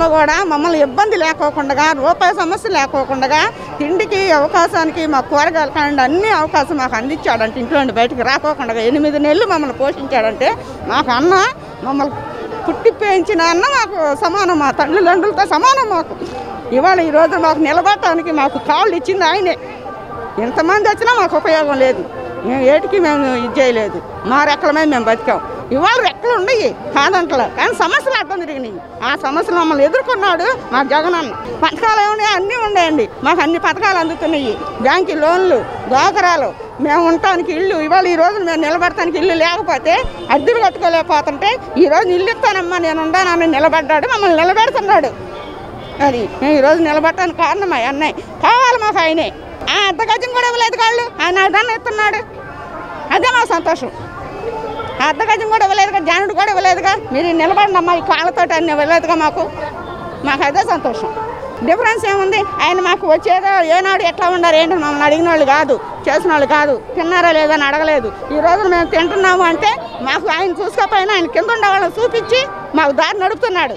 విషయంలో కూడా మమ్మల్ని ఇబ్బంది లేకోకుండా రూపాయి సమస్య లేకోకుండా తిండికి అవకాశానికి మా కూరగాయలు కానీ అన్ని అవకాశం మాకు అందించాడంటే ఇంట్లో నుండి బయటికి రాకోకుండా ఎనిమిది నెలలు మమ్మల్ని పోషించాడంటే మాకు అన్న మమ్మల్ని పుట్టి పెంచిన అన్న మాకు సమానం మా తల్లిదండ్రులతో సమానం మాకు ఇవాళ ఈరోజు మాకు నిలబడటానికి మాకు కాళ్ళు ఇచ్చింది ఆయనే ఎంతమంది వచ్చినా మాకు ఉపయోగం లేదు మేము ఏటికి మేము ఇది చేయలేదు మా రెక్కల మీద మేము బతికాం ఇవాళ రెక్కలు ఉండయి కాదంటలే కానీ సమస్యలు అర్థం తిరిగినాయి ఆ సమస్యలు మమ్మల్ని ఎదుర్కొన్నాడు మా జగనన్న పథకాలు ఏమన్నాయి అన్నీ ఉన్నాయండి మాకు అన్ని పథకాలు అందుతున్నాయి బ్యాంకు లోన్లు దోకరాలు మేము ఉండటానికి ఇల్లు ఇవాళ ఈ రోజు మేము నిలబడటానికి ఇల్లు లేకపోతే అద్దెలు కట్టుకోలేకపోతుంటే ఈ రోజు ఇల్లు ఇస్తానమ్మా నేను ఉండానని నిలబడ్డాడు మమ్మల్ని నిలబెడుతున్నాడు అది మేము ఈరోజు నిలబడటానికి కారణం ఆ అన్నయ్య కావాలి మాకు ఆయనే ఆ అర్ధ గజం కూడా ఇవ్వలేదు కాళ్ళు ఆయన అదన్న ఇస్తున్నాడు అదే మా సంతోషం ఆ అర్ధ గజం కూడా ఇవ్వలేదుగా జానుడు కూడా ఇవ్వలేదుగా మీరు నిలబడిన అమ్మా ఈ కాళ్ళతోటి అన్ని ఇవ్వలేదుగా మాకు మాకు అదే సంతోషం డిఫరెన్స్ ఏముంది ఆయన మాకు వచ్చేదో ఏనాడు ఎట్లా ఉన్నారు ఏంటి మమ్మల్ని అడిగిన వాళ్ళు కాదు చేసిన వాళ్ళు కాదు తిన్నారా లేదా అని అడగలేదు ఈ రోజు మేము తింటున్నాము అంటే మాకు ఆయన చూసుకోకపోయినా ఆయన కింద ఉండే వాళ్ళని చూపించి మాకు దారి నడుపుతున్నాడు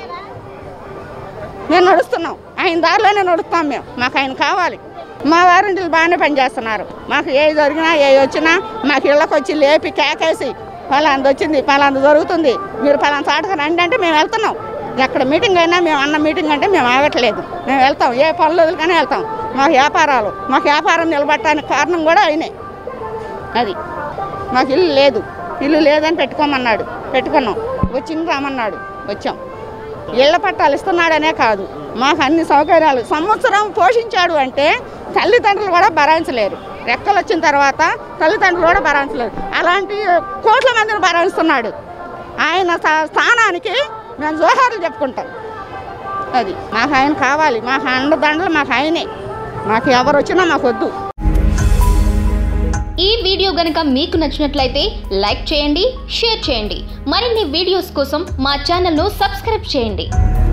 మేము నడుస్తున్నాం ఆయన దారిలోనే నడుస్తాం మేము మాకు ఆయన కావాలి మా వారింటిలు బాగానే పనిచేస్తున్నారు మాకు ఏ జరిగినా ఏ వచ్చినా మాకు ఇళ్ళకి వచ్చి లేపి కేకేసి పలాంది వచ్చింది పలాంది జరుగుతుంది మీరు పలాంది చాటకు రండి అంటే మేము వెళ్తున్నాం ఎక్కడ మీటింగ్ అయినా మేము అన్న మీటింగ్ అంటే మేము ఆగట్లేదు మేము వెళ్తాం ఏ పనులు వదులుకొని వెళ్తాం మాకు వ్యాపారాలు మాకు వ్యాపారం నిలబడటానికి కారణం కూడా ఆయనే అది మాకు ఇల్లు లేదు ఇల్లు లేదని పెట్టుకోమన్నాడు పెట్టుకున్నాం వచ్చింది రామన్నాడు వచ్చాం ఇళ్ల పట్టాలు ఇస్తున్నాడనే కాదు మాకు అన్ని సౌకర్యాలు సంవత్సరం పోషించాడు అంటే తల్లిదండ్రులు కూడా భరాయించలేరు రెక్కలు వచ్చిన తర్వాత తల్లిదండ్రులు కూడా భరాయించలేరు అలాంటి కోట్ల మందిని భరాయిస్తున్నాడు ఆయన స్థా- స్థానానికి మేము జోహార్లు చెప్పుకుంటాం అది మాకు ఆయన కావాలి మాకు అండదండలు మాకు ఆయనే మాకు ఎవరు వచ్చినా మాకు వద్దు ఈ వీడియో గనుక మీకు నచ్చినట్లయితే లైక్ చేయండి షేర్ చేయండి మరిన్ని వీడియోస్ కోసం మా ఛానల్ను సబ్స్క్రైబ్ చేయండి